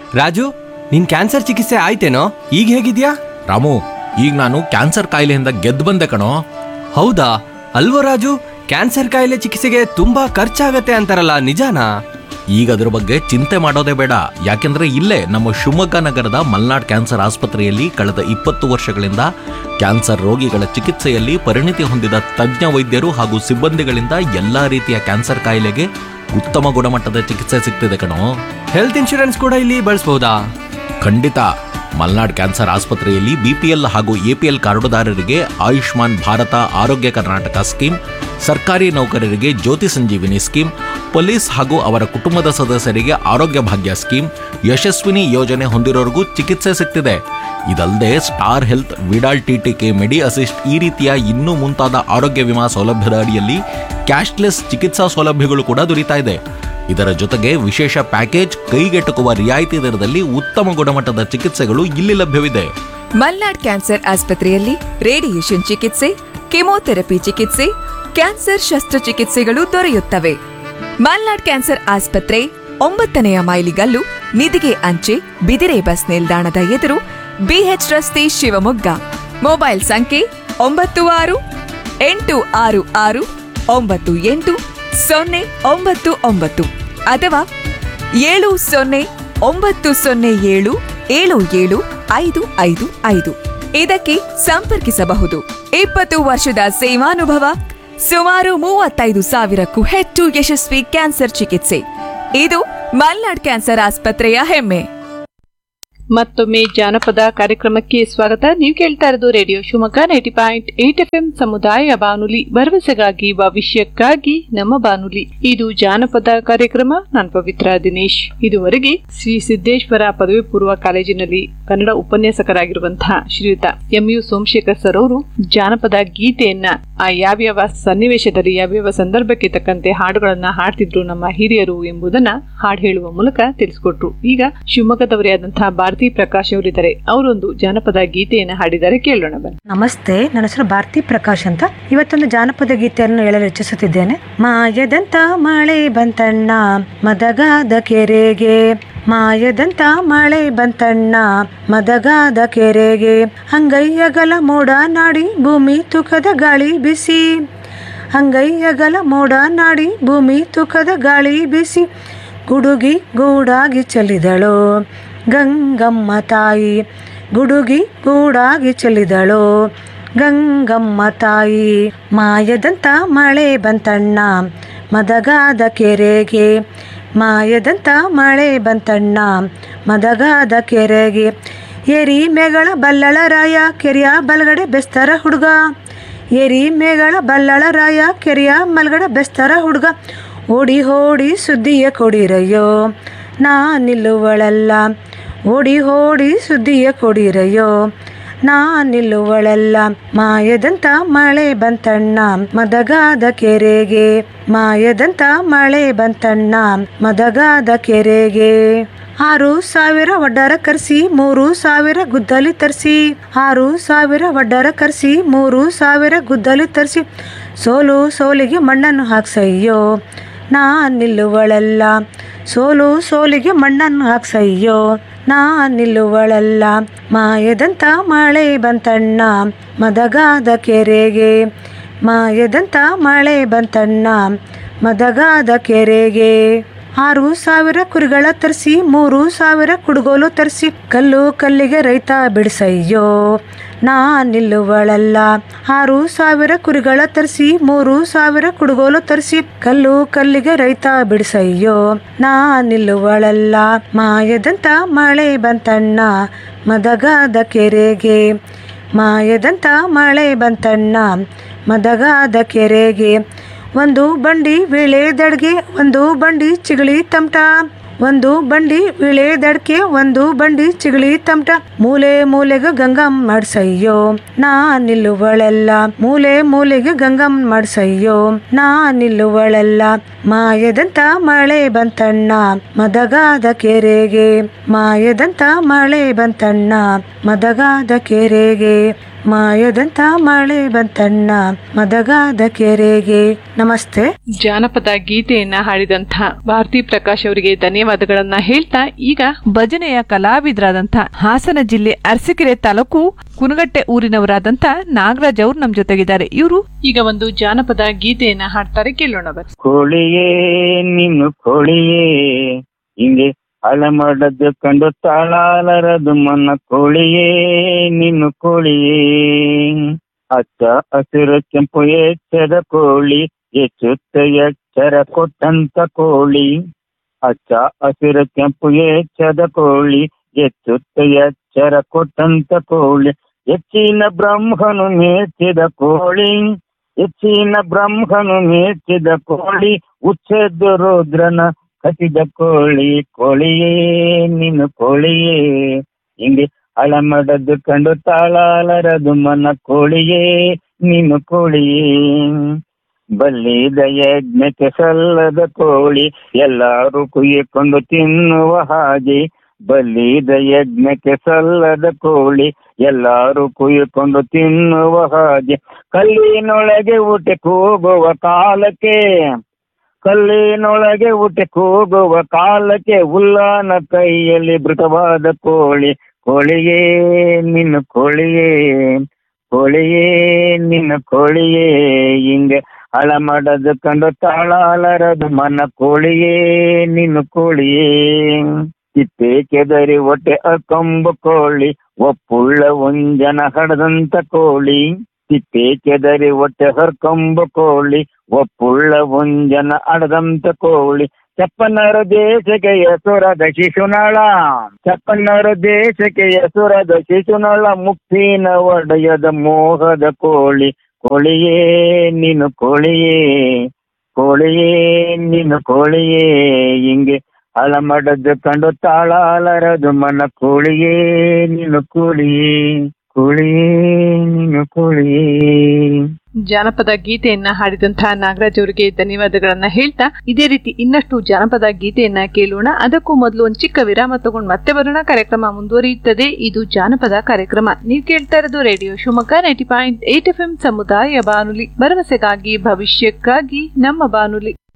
ರಾಜು ನಿನ್ ಕ್ಯಾನ್ಸರ್ ಚಿಕಿತ್ಸೆ ಆಯ್ತೇನೋ ಈಗ ಹೇಗಿದ್ಯಾ ರಾಮು ಈಗ ನಾನು ಕ್ಯಾನ್ಸರ್ ಕಾಯಿಲೆಯಿಂದ ಗೆದ್ದು ಬಂದೆ ಕಣೋ ಹೌದಾ ಅಲ್ವೋ ರಾಜು ಕ್ಯಾನ್ಸರ್ ಕಾಯಿಲೆ ಚಿಕಿತ್ಸೆಗೆ ತುಂಬಾ ಖರ್ಚಾಗತ್ತೆ ಅಂತಾರಲ್ಲ ನಿಜಾನಾ ಈಗ ಅದ್ರ ಬಗ್ಗೆ ಚಿಂತೆ ಮಾಡೋದೇ ಬೇಡ ಯಾಕೆಂದ್ರೆ ಇಲ್ಲೇ ನಮ್ಮ ಶಿವಮೊಗ್ಗ ನಗರದ ಮಲ್ನಾಡ್ ಕ್ಯಾನ್ಸರ್ ಆಸ್ಪತ್ರೆಯಲ್ಲಿ ಕಳೆದ ಇಪ್ಪತ್ತು ವರ್ಷಗಳಿಂದ ಕ್ಯಾನ್ಸರ್ ರೋಗಿಗಳ ಚಿಕಿತ್ಸೆಯಲ್ಲಿ ಪರಿಣಿತಿ ಹೊಂದಿದ ತಜ್ಞ ವೈದ್ಯರು ಹಾಗೂ ಸಿಬ್ಬಂದಿಗಳಿಂದ ಎಲ್ಲಾ ರೀತಿಯ ಕ್ಯಾನ್ಸರ್ ಕಾಯಿಲೆಗೆ ಉತ್ತಮ ಗುಣಮಟ್ಟದ ಚಿಕಿತ್ಸೆ ಸಿಗ್ತಿದೆ ಕಣೋ ಹೆಲ್ತ್ ಇನ್ಶೂರೆನ್ಸ್ ಕೂಡ ಇಲ್ಲಿ ಬಳಸ್ಬೋದಾ ಖಂಡಿತ ಮಲ್ನಾಡ್ ಕ್ಯಾನ್ಸರ್ ಆಸ್ಪತ್ರೆಯಲ್ಲಿ ಬಿಪಿಎಲ್ ಹಾಗೂ ಎಪಿಎಲ್ ಕಾರ್ಡುದಾರರಿಗೆ ಆಯುಷ್ಮಾನ್ ಭಾರತ ಆರೋಗ್ಯ ಕರ್ನಾಟಕ ಸ್ಕೀಮ್ ಸರ್ಕಾರಿ ನೌಕರರಿಗೆ ಜ್ಯೋತಿ ಸಂಜೀವಿನಿ ಸ್ಕೀಮ್ ಪೊಲೀಸ್ ಹಾಗೂ ಅವರ ಕುಟುಂಬದ ಸದಸ್ಯರಿಗೆ ಆರೋಗ್ಯ ಭಾಗ್ಯ ಸ್ಕೀಮ್ ಯಶಸ್ವಿನಿ ಯೋಜನೆ ಹೊಂದಿರೋರಿಗೂ ಚಿಕಿತ್ಸೆ ಸಿಗ್ತಿದೆ ಇದಲ್ಲದೆ Star Health Vidal TTK Medi Assist ಈ ರೀತಿಯ ಇನ್ನೂ ಮುಂತಾದ ಆರೋಗ್ಯ ವಿಮಾ ಸೌಲಭ್ಯದ ಅಡಿಯಲ್ಲಿ ಕ್ಯಾಶ್ಲೆಸ್ ಚಿಕಿತ್ಸಾ ಸೌಲಭ್ಯಗಳು ಕೂಡ ದೊರೀತಾ ಇದೆ ಇದರ ಜೊತೆಗೆ ವಿಶೇಷ ಪ್ಯಾಕೇಜ್ ಕೈಗೆಟುಕುವ ರಿಯಾಯಿತಿ ದರದಲ್ಲಿ ಉತ್ತಮ ಗುಣಮಟ್ಟದ ಚಿಕಿತ್ಸೆಗಳು ಇಲ್ಲಿ ಲಭ್ಯವಿದೆ ಮಲ್ನಾಡ್ ಕ್ಯಾನ್ಸರ್ ಆಸ್ಪತ್ರೆಯಲ್ಲಿ ರೇಡಿಯೇಷನ್ ಚಿಕಿತ್ಸೆ ಕೆಮೊಥೆರಪಿ ಚಿಕಿತ್ಸೆ ಕ್ಯಾನ್ಸರ್ ಶಸ್ತ್ರಚಿಕಿತ್ಸೆಗಳು ದೊರೆಯುತ್ತವೆ ಮಲ್ನಾಡ್ ಕ್ಯಾನ್ಸರ್ ಆಸ್ಪತ್ರೆ ಒಂಬತ್ತನೆಯ ಮೈಲಿಗಲ್ಲು ನಿಧಿಗೆ ಅಂಚೆ ಬಿದಿರೆ ಬಸ್ ನಿಲ್ದಾಣದ ಎದುರು ಬಿಎಚ್ ರಸ್ತೆ ಶಿವಮೊಗ್ಗ ಮೊಬೈಲ್ ಸಂಖ್ಯೆ ಒಂಬತ್ತು ಆರು ಎಂಟು ಆರು ಆರು ಒಂಬತ್ತು ಎಂಟು ಸೊನ್ನೆ ಒಂಬತ್ತು ಒಂಬತ್ತು ಅಥವಾ ಏಳು ಸೊನ್ನೆ ಒಂಬತ್ತು ಸೊನ್ನೆ ಏಳು ಏಳು ಏಳು ಐದು ಐದು ಐದು ಇದಕ್ಕೆ ಸಂಪರ್ಕಿಸಬಹುದು ಇಪ್ಪತ್ತು ವರ್ಷದ ಸೇವಾನುಭವ ಸುಮಾರು ಮೂವತ್ತೈದು ಸಾವಿರಕ್ಕೂ ಹೆಚ್ಚು ಯಶಸ್ವಿ ಕ್ಯಾನ್ಸರ್ ಚಿಕಿತ್ಸೆ ಇದು ಮಲ್ನಾಡ್ ಕ್ಯಾನ್ಸರ್ ಆಸ್ಪತ್ರೆಯ ಹೆಮ್ಮೆ ಮತ್ತೊಮ್ಮೆ ಜಾನಪದ ಕಾರ್ಯಕ್ರಮಕ್ಕೆ ಸ್ವಾಗತ ನೀವು ಕೇಳ್ತಾ ಇರೋದು radio Shivamogga ninety point eight F M ಸಮುದಾಯ ಬಾನುಲಿ ಭರವಸೆಗಾಗಿ ಭವಿಷ್ಯಕ್ಕಾಗಿ ನಮ್ಮ ಬಾನುಲಿ ಇದು ಜಾನಪದ ಕಾರ್ಯಕ್ರಮ ನಾನು ಪವಿತ್ರ ದಿನೇಶ್ ಇದುವರೆಗೆ ಶ್ರೀ ಸಿದ್ದೇಶ್ವರ ಪದವಿ ಪೂರ್ವ ಕಾಲೇಜಿನಲ್ಲಿ ಕನ್ನಡ ಉಪನ್ಯಾಸಕರಾಗಿರುವಂತಹ ಶ್ರೀಯುತ ಎಂ ಯು ಸೋಮಶೇಖರ್ ಸರ್ ಅವರು ಜಾನಪದ ಗೀತೆಯನ್ನ ಆ ಯಾವ್ಯಾವ ಸನ್ನಿವೇಶದಲ್ಲಿ ಯಾವ್ಯಾವ ಸಂದರ್ಭಕ್ಕೆ ತಕ್ಕಂತೆ ಹಾಡುಗಳನ್ನ ಹಾಡ್ತಿದ್ರು ನಮ್ಮ ಹಿರಿಯರು ಎಂಬುದನ್ನ ಹಾಡು ಹೇಳುವ ಮೂಲಕ ತಿಳಿಸ್ಕೊಟ್ರು ಈಗ ಶಿವಮೊಗ್ಗದವರೇ ಆದಂತಹ ಭಾರತಿ ಪ್ರಕಾಶ್ ಅವರಿದ್ದಾರೆ ಅವರೊಂದು ಜಾನಪದ ಗೀತೆಯನ್ನ ಹಾಡಿದ್ದಾರೆ ಕೇಳೋಣ ಬನ್ನಿ ನಮಸ್ತೆ ನನ್ನ ಹೆಸರು ಭಾರತಿ ಪ್ರಕಾಶ್ ಅಂತ ಇವತ್ತೊಂದು ಜಾನಪದ ಗೀತೆಯನ್ನು ಹೇಳಲು ಇಚ್ಛಿಸುತ್ತಿದ್ದೇನೆ ಮಾಯದಂತ ಮಳೆ ಬಂತಣ್ಣ ಮದಗಾದ ಕೆರೆಗೆ ಮಾಯದಂತ ಮಳೆ ಬಂತಣ್ಣ ಮದಗಾದ ಕೆರೆಗೆ ಅಂಗೈಯಗಲ ಮೋಡ ನಾಡಿ ಭೂಮಿ ತೂಕದ ಗಾಳಿ ಬಿಸಿ ಅಂಗೈಯಗಲ ಮೋಡ ನಾಡಿ ಭೂಮಿ ತೂಕದ ಗಾಳಿ ಬಿಸಿ ಗುಡುಗಿ ಗೂಡಾಗಿ ಚೆಲ್ಲಿದಳು ಗಂಗಮ್ಮ ತಾಯಿ ಗುಡುಗಿ ಗೂಡಾಗಿ ಚೆಲ್ಲಿದಳು ಗಂಗಮ್ಮ ತಾಯಿ ಮಾಯದಂತ ಮಳೆ ಬಂತಣ್ಣ ಮದಗಾದ ಕೆರೆಗೆ ಮಾಯದಂತ ಮಳೆ ಬಂತಣ್ಣ ಮದಗಾದ ಕೆರೆಗೆ ಎರಿ ಮೇಗಳ ಬಲ್ಲಳ ರಾಯ ಕೆರೆಯ ಬಲಗಡೆ ಬೆಸ್ತರ ಹುಡುಗ ಎರಿ ಮೇಗಳ ಬಲ್ಲಳ ರಾಯ ಕೆರೆಯ ಮಲ್ಗಡೆ ಬೆಸ್ತರ ಹುಡುಗ ಓಡಿ ಓಡಿ ಸುದ್ದಿಯ ಕೊಡಿರಯ್ಯೋ ನಾ ನಿಲ್ಲುವಳಲ್ಲ ಓಡಿ ಓಡಿ ಸುದ್ದಿಯ ಕೊಡಿರಯ್ಯೋ ನಾ ನಿಲ್ಲುವಳಲ್ಲ ಮಾಯದಂತ ಮಳೆ ಬಂತಣ್ಣ ಮದಗಾದ ಕೆರೆಗೆ ಮಾಯದಂತ ಮಳೆ ಬಂತಣ್ಣ ಮದಗಾದ ಕೆರೆಗೆ ಆರು ಸಾವಿರ ಒಡ್ಡರ ಕರ್ಸಿ ಮೂರು ಸಾವಿರ ಗುದ್ದಲಿ ತರಿಸಿ ಆರು ಸಾವಿರ ಒಡ್ಡರ ಕರ್ಸಿ ಮೂರು ಸಾವಿರ ಗುದ್ದಲಿ ತರಿಸಿ ಸೋಲು ಸೋಲಿಗೆ ಮಣ್ಣನ್ನು ಹಾಕ್ಸಯ್ಯೋ ನಾ ನಿಲ್ಲುವಳಲ್ಲ ಸೋಲು ಸೋಲಿಗೆ ಮಣ್ಣನ್ನು ಹಾಕ್ಸಯ್ಯೋ ನಾ ನಿಲ್ಲುವಳಲ್ಲ ಮಾಯದಂತ ಮಳೆ ಬಂತಣ್ಣ ಮದಗಾದ ಕೆರೆಗೆ ಮಾಯದಂತ ಮಳೆ ಬಂತಣ್ಣ ಮದಗಾದ ಕೆರೆಗೆ ಆರು ಸಾವಿರ ಕುರಿಗಳ ತರಿಸಿ ಮೂರು ಸಾವಿರ ಕುಡುಗೋಲು ತರಿಸಿ ಕಲ್ಲು ಕಲ್ಲಿಗೆ ರೈತ ಬಿಡಿಸಯ್ಯೋ ನಾ ನಿಲ್ಲುವಳಲ್ಲ ಆರು ಸಾವಿರ ಕುರಿಗಳ ತರಿಸಿ ಮೂರು ಸಾವಿರ ಕುಡುಗೋಲು ತರಿಸಿ ಕಲ್ಲು ಕಲ್ಲಿಗೆ ರೈತ ಬಿಡಿಸಯ್ಯೋ ನಾ ನಿಲ್ಲುವಳಲ್ಲ ಮಾಯದಂತ ಮಳೆ ಬಂತಣ್ಣ ಮದಗಾದ ಕೆರೆಗೆ ಮಾಯದಂತ ಮಳೆ ಬಂತಣ್ಣ ಮದಗಾದ ಕೆರೆಗೆ ಒಂದು ಬಂಡಿ ವಿಳೆದಡ್ಗೆ ಒಂದು ಬಂಡಿ ಚಿಗಳಿ ತಮಟ ಒಂದು ಬಂಡಿ ವಿಳೆದಡ್ಕೆ ಒಂದು ಬಂಡಿ ಚಿಗಳಿ ತಮಟ ಮೂಲೆ ಮೂಲೆಗೆ ಗಂಗಮ್ ಮಾಡ್ಸಯ್ಯೋ ನಾ ನಿಲ್ಲುವಳಲ್ಲ ಮೂಲೆ ಮೂಲೆಗೆ ಗಂಗಮ್ ಮಾಡ್ಸಯ್ಯೋ ನಾ ನಿಲ್ಲುವಳಲ್ಲ ಮಾಯದಂತ ಮಳೆ ಬಂತಣ್ಣ ಮದಗಾದ ಕೆರೆಗೆ ಮಾಯದಂತ ಮಳೆ ಬಂತಣ್ಣ ಮದಗಾದ ಕೆರೆಗೆ ಮಾಯದಂತ ಮಳೆ ಬಂತಣ್ಣ ಮದಗಾದ ಕೆರೆಗೆ ನಮಸ್ತೆ ಜಾನಪದ ಗೀತೆಯನ್ನ ಹಾಡಿದಂತಹ ಭಾರತಿ ಪ್ರಕಾಶ್ ಅವರಿಗೆ ಧನ್ಯವಾದಗಳನ್ನ ಹೇಳ್ತಾ ಈಗ ಭಜನೆಯ ಕಲಾವಿದರಾದಂಥ ಹಾಸನ ಜಿಲ್ಲೆ ಅರಸೀಕೆರೆ ತಾಲೂಕು ಕುನಗಟ್ಟೆ ಊರಿನವರಾದಂಥ ನಾಗರಾಜ್ ಅವ್ರು ನಮ್ ಜೊತೆಗಿದ್ದಾರೆ ಇವರು ಈಗ ಒಂದು ಜಾನಪದ ಗೀತೆಯನ್ನ ಹಾಡ್ತಾರೆ ಕೇಳೋಣ ಬನ್ನಿ ಕೋಳಿಯೇ ನಿನ್ನು ಕೋಳಿಯೇ ಹಿಂಗೆ ಅಳಮಡದ್ದು ಕಂಡು ತಾಳಾಲರದು ಮನ್ನ ಕೋಳಿಯೇ ನಿನ್ನು ಕೋಳಿಯೇ ಅಚ್ಚ ಹಸಿರು ಕೆಂಪು ಎಚ್ಚರ ಕೋಳಿ ಎಚ್ಚುತ್ತ ಎಚ್ಚರ ಕೊಟ್ಟಂತ ಕೋಳಿ ಅಚ್ಚ ಹಸಿರು ಕೆಂಪು ಎಚ್ಚದ ಕೋಳಿ ಎಚ್ಚುತ್ತ ಎಚ್ಚರ ಕೊಟ್ಟಂತ ಕೋಳಿ ಹೆಚ್ಚಿನ ಬ್ರಹ್ಮನು ಮೇಚಿದ ಕೋಳಿ ಹೆಚ್ಚಿನ ಬ್ರಹ್ಮನು ಮೇಚಿದ ಕೋಳಿ ಉಚ್ಚೆದ್ದು ರುದ್ರನ ಕಸಿದ ಕೋಳಿ ಕೋಳಿಯೇ ನೀನು ಕೋಳಿಯೇ ಹಿಂಗೆ ಅಳಮಡದ್ದು ಕಂಡು ತಾಳಾಲರದು ಮನ ಕೋಳಿಯೇ ನೀನು ಕೋಳಿಯೇ ಬಲ್ಲಿದ ಯಜ್ಞಕ್ಕೆ ಸಲ್ಲದ ಕೋಳಿ ಎಲ್ಲರೂ ಕುಯ್ಯಿಕೊಂಡು ತಿನ್ನುವ ಹಾಗೆ ಬಲ್ಲಿದ ಯಜ್ಞಕ್ಕೆ ಸಲ್ಲದ ಕೋಳಿ ಎಲ್ಲರೂ ಕುಯ್ಯಿಕೊಂಡು ತಿನ್ನುವ ಹಾಗೆ ಕಲ್ಲಿನೊಳಗೆ ಊಟ ಕೂಗುವ ಕಾಲಕ್ಕೆ ಕಲ್ಲಿನೊಳಗೆ ಊಟ ಕೂಗುವ ಕಾಲಕ್ಕೆ ಉಲ್ಲಾನ ಕೈಯಲ್ಲಿ ಮೃತವಾದ ಕೋಳಿ ಕೋಳಿಯೇ ನಿನ್ನ ಕೋಳಿಯೇ ಕೋಳಿಯೇ ನಿನ್ನ ಕೋಳಿಯೇ ಹಿಂಗೆ ಅಳಮಡದು ಕಂಡು ತಾಳಾಲರದು ಮನ ಕೋಳಿಯೇ ನಿನ್ನ ಕೋಳಿಯೇ ಚಿತ್ತೆ ಕೆದರಿ ಹೊಟ್ಟೆ ಅಕೊಂಬ ಕೋಳಿ ಒಪ್ಪುಳ್ಳ ಒಂಜನ ಹಡದಂತ ಕೋಳಿ ಚಿತ್ತೆ ಕೆದರಿ ಹೊಟ್ಟೆ ಹರ್ಕೊಂಬ ಕೋಳಿ ಒಪ್ಪುಳ್ಳ ಒಂಜನ ಅಡದಂತ ಕೋಳಿ ಚಪ್ಪನ್ನರ ದೇಶಕ್ಕೆ ಹೆಸುರದ ಶಿಶುನಾಳ ಚಪ್ಪನ್ನರ ದೇಶಕ್ಕೆ ಹೆಸುರದ ಶಿಶುನಾಳ ಮುಕ್ತಿನ ಒಡೆಯದ ಮೋಹದ ಕೋಳಿ ಕೋಳಿಯೇ ನೀನು ಕೋಳಿಯೇ ಕೋಳಿಯೇ ನೀನು ಕೋಳಿಯೇ ಹಿಂಗೆ ಅಳಮಡದ್ದು ಕಂಡು ತಾಳಾಲರದು ಮನ ಕೋಳಿಯೇ ನೀನು ಕೋಳಿಯೇ ಕೋಳಿಯೇ ನೀನು ಕೋಳಿಯೇ ಜಾನಪದ ಗೀತೆಯನ್ನ ಹಾಡಿದಂತಹ ನಾಗರಾಜ್ ಅವರಿಗೆ ಧನ್ಯವಾದಗಳನ್ನ ಹೇಳ್ತಾ ಇದೇ ರೀತಿ ಇನ್ನಷ್ಟು ಜಾನಪದ ಗೀತೆಯನ್ನ ಕೇಳೋಣ ಅದಕ್ಕೂ ಮೊದಲು ಒಂದು ಚಿಕ್ಕ ವಿರಾಮ ತಗೊಂಡು ಮತ್ತೆ ಬರೋಣ ಕಾರ್ಯಕ್ರಮ ಮುಂದುವರಿಯುತ್ತದೆ ಇದು ಜಾನಪದ ಕಾರ್ಯಕ್ರಮ ನೀವು ಕೇಳ್ತಾ ಇರೋದು radio Shivamogga ninety point eight F M ಸಮುದಾಯ ಬಾನುಲಿ ಭರವಸೆಗಾಗಿ ಭವಿಷ್ಯಕ್ಕಾಗಿ ನಮ್ಮ ಬಾನುಲಿ